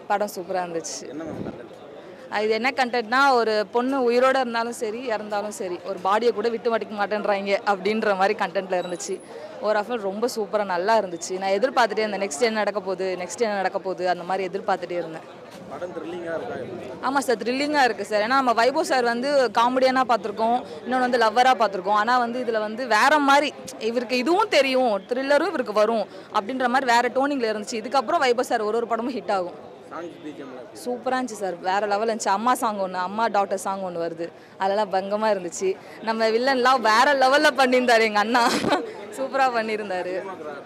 படம் சூப்பராக இருந்துச்சு என்ன மேம் கண்டென்ட் இது என்ன கண்டென்ட்னா ஒரு பொண்ணு உயிரோட இருந்தாலும் சரி இறந்தாலும் சரி ஒரு பாடியை கூட விட்டு மடிக்க மாட்டேன்றாங்க அப்படின்ற மாதிரி கண்டென்ட்ல இருந்துச்சு ஒரு ஆஃப் ரொம்ப சூப்பராக நல்லா இருந்துச்சு நான் எதிர்பார்த்துட்டே இருந்தேன் நெக்ஸ்ட் என்ன நடக்க போகுது நெக்ஸ்ட் என்ன நடக்க போகுது அந்த மாதிரி எதிர்பார்த்துட்டே இருந்தேன் படம் த்ரில்லிங்காக இருக்கா எப்படி? ஆமாம் சார் த்ரில்லிங்காக இருக்குது சார் ஏன்னா நம்ம வைபோ சார் வந்து காமெடியனாக பார்த்துருக்கோம் இன்னொன்று வந்து லவ்வராக பார்த்துருக்கோம் ஆனால் வந்து இதில் வந்து வேற மாதிரி இவருக்கு இதுவும் தெரியும் த்ரில்லரும் இவருக்கு வரும் அப்படின்ற மாதிரி வேற டோனிங்கில் இருந்துச்சு இதுக்கப்புறம் வைபோ சார் ஒரு ஒரு படமும் ஹிட் ஆகும் சாங்ஸ் பிஜிஎம்ல எப்படி சூப்பராக இருந்துச்சு சார் வேறு லெவல் இருந்துச்சு அம்மா சாங் ஒன்று அம்மா டாக்டர் சாங் ஒன்று வருது அதெல்லாம் பங்கமாக இருந்துச்சு நம்ம வில்லன்லாம் வேற லெவலில் பண்ணியிருந்தாரு எங்கள் அண்ணா சூப்பராக பண்ணியிருந்தாரு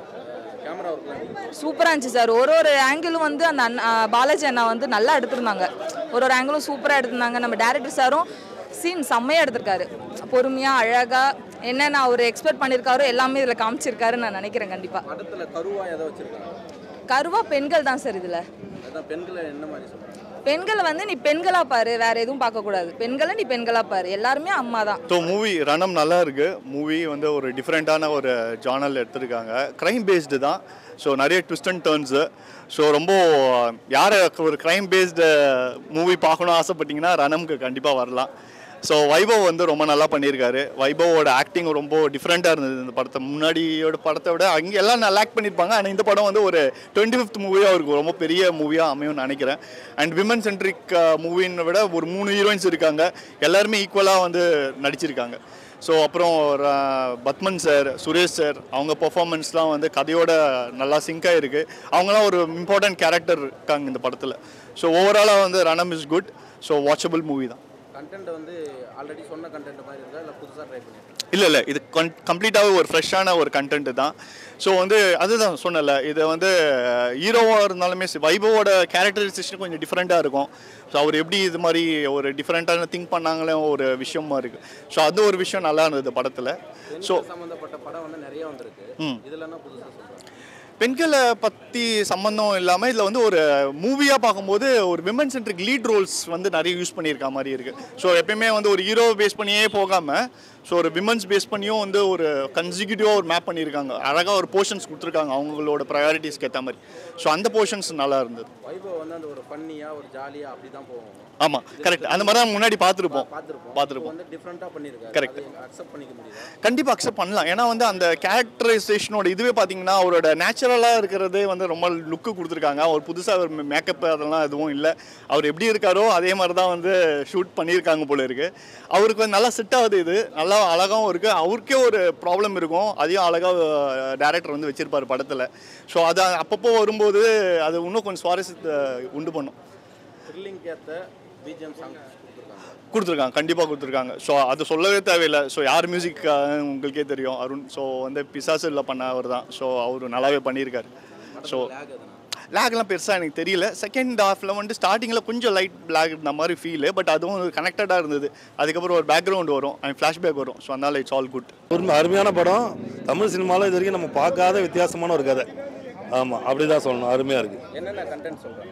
கேமரா ஒர்க்லாம் எப்படி? சூப்பராக இருந்துச்சு சார் ஒரு ஒரு ஆங்கிளும் வந்து அந்த அண்ணா பாலாஜி அண்ணா வந்து நல்லா எடுத்திருந்தாங்க ஒரு ஒரு ஆங்கிளும் சூப்பராக எடுத்திருந்தாங்க நம்ம டேரக்டர் சாரும் சீன் செம்மையாக எடுத்திருக்காரு பொறுமையாக அழகாக என்னென்ன அவர் எக்ஸ்பெக்ட் பண்ணியிருக்காரோ எல்லாமே இதில் காமிச்சிருக்காருன்னு நான் நினைக்கிறேன் கண்டிப்பாக படத்துல கருவா ஏதோ வச்சிருக்காங்க கருவா பெண்கள் தான் சார் இதில் அதான் பெண்களை என்ன மாதிரி சொல்றாங்க பெண்களை வந்து நீ பெண்களா பாரு வேற எதுவும் பார்க்கக்கூடாது பெண்களை நீ பெண்களா பாரு எல்லாருமே அம்மா தான் ஸோ மூவி ரணம் நல்லா இருக்கு மூவி வந்து ஒரு டிஃப்ரெண்ட்டான ஒரு ஜானல் எடுத்திருக்காங்க க்ரைம் பேஸ்டு தான் ஸோ நிறைய ட்விஸ்ட் அண்ட் டேர்ன்ஸு ஸோ ரொம்ப யாரை ஒரு க்ரைம் பேஸ்டு மூவி பார்க்கணும் ஆசைப்பட்டீங்கன்னா ரணம்க்கு கண்டிப்பாக வரலாம் ஸோ வைபவ் வந்து ரொம்ப நல்லா பண்ணியிருக்காரு வைபவோட ஆக்டிங் ரொம்ப டிஃப்ரெண்ட்டாக இருந்தது இந்த படத்தை முன்னாடியோட படத்தை விட அங்கே எல்லாம் நல்லா ஆக்ட் பண்ணியிருப்பாங்க ஆனால் இந்த படம் வந்து ஒரு டுவெண்ட்டி ஃபிஃப்த் மூவியாக இருக்கும் ரொம்ப பெரிய மூவியாக அமையும்னு நினைக்கிறேன் அண்ட் விமன் சென்ட்ரிக் மூவின்னு விட ஒரு மூணு ஹீரோயின்ஸ் இருக்காங்க எல்லாருமே ஈக்குவலாக வந்து நடிச்சிருக்காங்க ஸோ அப்புறம் ர- பத்மன் சார் சுரேஷ் சார் அவங்க பெர்ஃபார்மன்ஸ்லாம் வந்து கதையோட நல்லா சிங்காக இருக்குது அவங்களாம் ஒரு இம்பார்ட்டன்ட் கேரக்டர் இருக்காங்க இந்த படத்தில் ஸோ ஓவராலாக வந்து Ranam is good so watchable movie தான் கண்டென்ட் வந்து ஆல்ரெடி சொன்ன கண்டென்ட் மாதிரி இருக்கா இல்லை புதுசாக ட்ரை பண்ணியிருக்கீங்க இல்லை இல்லை இது கம்ப்ளீட்டாகவே ஒரு ஃப்ரெஷ்ஷான ஒரு கண்டென்ட் தான் ஸோ வந்து அதுதான் சொன்னல இது வந்து ஹீரோவாக இருந்தாலுமே சரி, வைபவோட கேரக்டரைசேஷன் கொஞ்சம் டிஃப்ரெண்ட்டாக இருக்கும் ஸோ அவர் எப்படி இது மாதிரி ஒரு டிஃப்ரெண்ட்டான திங்க் பண்ணாங்களே ஒரு விஷயமா இருக்குது ஸோ அது ஒரு விஷயம் நல்லா இருந்தது படத்தில் ஸோ பெண்கள் சம்மந்தப்பட்ட படம் வந்து நிறைய வந்திருக்கு ம். இதுல என்ன புதுசாக சொல்றாங்க பெண்களை பற்றி சம்மந்தம் இல்லாமல் இதில் வந்து ஒரு மூவியாக பார்க்கும்போது ஒரு விமன் சென்ட்ரிக் லீட் ரோல்ஸ் வந்து நிறைய யூஸ் பண்ணியிருக்க மாதிரி இருக்குது ஸோ எப்பயுமே வந்து ஒரு ஹீரோ பேஸ் பண்ணியே போகாமல் ஸோ ஒரு விமன்ஸ் பேஸ் பண்ணியும் வந்து ஒரு கன்சிக்யூட்டிவாக ஒரு மேப் பண்ணியிருக்காங்க அழகாக ஒரு போர்ஷன்ஸ் கொடுத்துருக்காங்க அவங்களோட ப்ரையாரிட்டிஸ்க்கு ஏற்ற மாதிரி ஸோ அந்த போர்ஷன்ஸ் நல்லா இருந்தது வைபவ் வந்து அந்த ஒரு ஃபன்னியாக ஒரு ஜாலியாக அப்படி தான் போவோம் ஆமாம் கரெக்ட் அந்த மாதிரி தான் முன்னாடி பார்த்துருப்போம் பார்த்துருப்போம் பார்த்துருப்போம் வந்து டிஃப்ரெண்ட்டாக பண்ணியிருக்காரு Correct. அக்செப்ட் பண்ணிக்க முடியுதா கண்டிப்பாக அக்செப்ட் பண்ணலாம் ஏன்னா வந்து அந்த கேரக்டரைசேஷனோட இதுவே பார்த்தீங்கன்னா அவரோட நேச்சுரலாக இருக்கிறதே வந்து ரொம்ப லுக்கு கொடுத்துருக்காங்க அவர் புதுசாக ஒரு மேக்கப் அதெல்லாம் எதுவும் இல்லை அவர் எப்படி இருக்காரோ அதே மாதிரி தான் வந்து ஷூட் பண்ணியிருக்காங்க போல இருக்கு அவருக்கு வந்து நல்லா செட் ஆகுது இது நல்லா அழகாகவும் இருக்குது அவருக்கே ஒரு ப்ராப்ளம் இருக்கும் அதையும் அழகாக டேரக்டர் வந்து வச்சிருப்பார் படத்தில் ஸோ அது அப்பப்போ வரும்போது அது இன்னும் கொஞ்சம் சுவாரஸ்யத்தை உண்டு பண்ணும் த்ரில்லிங் ஏற்ற பிஜிஎம் சாங் கொடுத்துருக்காங்க கொடுத்துருக்காங்க கண்டிப்பாக கொடுத்துருக்காங்க ஸோ அது சொல்லவே தேவையில்லை ஸோ யார் மியூசிக் உங்களுக்கே தெரியும் அருண் ஸோ வந்து பிசாசில் பண்ண அவர் தான் ஸோ அவர் நல்லாவே பண்ணியிருக்காரு ஸோ லேக் எதுனா லேக்லாம் பெருசாக எனக்கு தெரியல செகண்ட் ஹாஃபில் வந்து ஸ்டார்டிங்கில் கொஞ்சம் லைட் லேக் இருந்த மாதிரி ஃபீல் பட் அதுவும் கனெக்டடாக இருந்தது அதுக்கப்புறம் ஒரு பேக்ரவுண்ட் வரும் அண்ட் ஃப்ளாஷ்பேக் வரும் ஸோ அதனால இட்ஸ் ஆல் குட் ஒரு அருமையான படம் தமிழ் சினிமாவில் இது வரைக்கும் நம்ம பார்க்காத வித்தியாசமான ஒரு கதை ஆமாம் அப்படி தான் சொல்லணும் அருமையாக இருக்குது என்னென்ன கண்டென்ட் சொல்கிறாங்க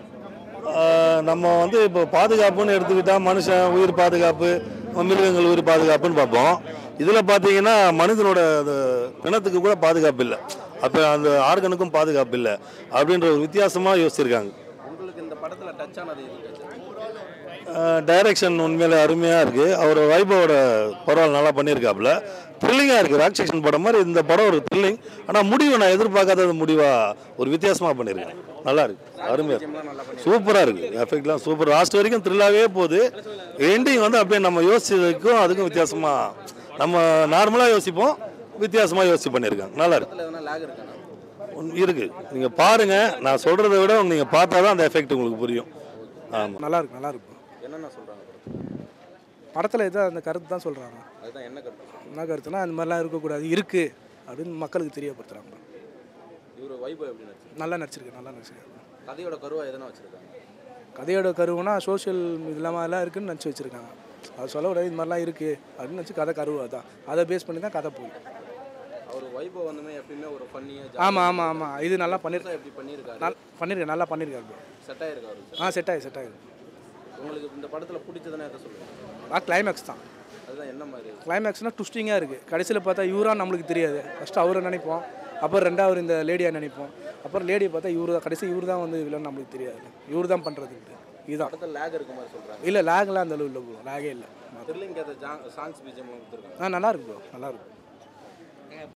நம்ம வந்து இப்போ பாதுகாப்புன்னு எடுத்துக்கிட்டால் மனுஷன் உயிர் பாதுகாப்பு மிருகங்கள் உயிர் பாதுகாப்புன்னு பார்ப்போம் இதில் பார்த்தீங்கன்னா மனிதனோட அது பிணத்துக்கு கூட பாதுகாப்பு இல்லை அப்போ அந்த ஆர்கனுக்கும் பாதுகாப்பு இல்லை அப்படின்ற ஒரு வித்தியாசமாக யோசிச்சிருக்காங்க உங்களுக்கு இந்த படத்தில் டச் ஆனது எது டைரக்ஷன் உண்மையில அருமையாக இருக்குது அவர் வைபவோட பரவாயில்ல நல்லா பண்ணியிருக்காப்புல த்ரில்லிங்காக இருக்குது ராக்ஷேஷன் படம் மாதிரி இந்த படம் ஒரு த்ரில்லிங் ஆனால் முடிவு நான் எதிர்பார்க்காத முடிவாக ஒரு வித்தியாசமாக பண்ணியிருக்கேன் நல்லா இருக்கு அருமையாக இருக்கு சூப்பராக இருக்குது எஃபெக்ட்லாம் சூப்பர் லாஸ்ட் வரைக்கும் த்ரில்லாகவே போகுது எண்டிங் வந்து அப்படியே நம்ம யோசிச்சதுக்கும் அதுக்கும் வித்தியாசமாக நம்ம நார்மலாக யோசிப்போம் வித்தியாசமாக யோசிச்சு பண்ணியிருக்காங்க நல்லா இருக்கு படத்தில் எதனா லேக் இருக்காண்ணா உன்- இருக்கு நீங்கள் பாருங்கள் நான் சொல்கிறத விட நீங்கள் பார்த்தா தான் அந்த எஃபெக்ட் உங்களுக்கு புரியும் ஆமாம் நல்லா இருக்கு நல்லா இருக்கும் என்னென்ன சொல்கிறாங்க படத்தில் எதோ அந்த கருத்து தான் சொல்கிறாங்க அதுதான் என்ன கருத்து என்ன கருத்துனா அந்த மாதிரிலாம் இருக்கக்கூடாது இருக்குது அப்படின்னு மக்களுக்கு தெரியப்படுத்துகிறாங்க இவர் வைபவ் எப்படி நடிச்சிருக்காங்க நல்லா நடிச்சிருக்கு நல்லா நடிச்சிருக்கு கதையோட கருவா எதனா வச்சுருக்காங்க கதையோட கருவுனா சோஷியல் இல்லாமல் எல்லாம் இருக்குன்னு நினச்சி வச்சுருக்காங்க அது சொல்ல விடாது இது மாதிரிலாம் இருக்குது அப்படின்னு நினச்சி கதை கருவா தான் அதை பேஸ் பண்ணி தான் கதை போகுது அவர் வைபவ் வந்துமே எப்பயுமே ஒரு ஃபன்னியாக ஆமாம் ஆமாம் ஆமாம் இது நல்லா பண்ணியிருக்கேன் எப்படி பண்ணியிருக்காரு நல் பண்ணியிருக்கேன் நல்லா பண்ணியிருக்காரு bro. செட் ஆயிருக்காரு ஆ செட் ஆகி செட் ஆகிடும் உங்களுக்கு இந்த படத்தில் பிடிச்சதுன்னா எதை சொல்லுங்கள் ஆ கிளைமேக்ஸ் தான் அதுதான் என்ன மாதிரி கிளைமேக்ஸ்னால் ட்விஸ்டிங்காக இருக்குது கடைசியில் பார்த்தா இவரா நம்மளுக்கு தெரியாது ஃபஸ்ட்டு அவரை நினைப்போம் அப்புறம் ரெண்டாவது இந்த லேடியாக நினைப்போம் அப்புறம் லேடியை பார்த்தா இவரு தான் கடைசி இவரு தான் வந்து வில்லன் நம்மளுக்கு தெரியாது இவரு தான் பண்ணுறதுன்ட்டு இதுதான் அடுத்த லேக் இருக்க மாதிரி சொல்கிறாங்க இல்லை லேக்லாம் அந்த அளவு இல்லை ப்ரோ லேகே இல்லை த்ரில்லிங் அந்த சாங்ஸ் பிஜிஎம் கொடுத்துருக்காங்க ஆ நல்லா இருக்கு ப்ரோ நல்லா இருக்கு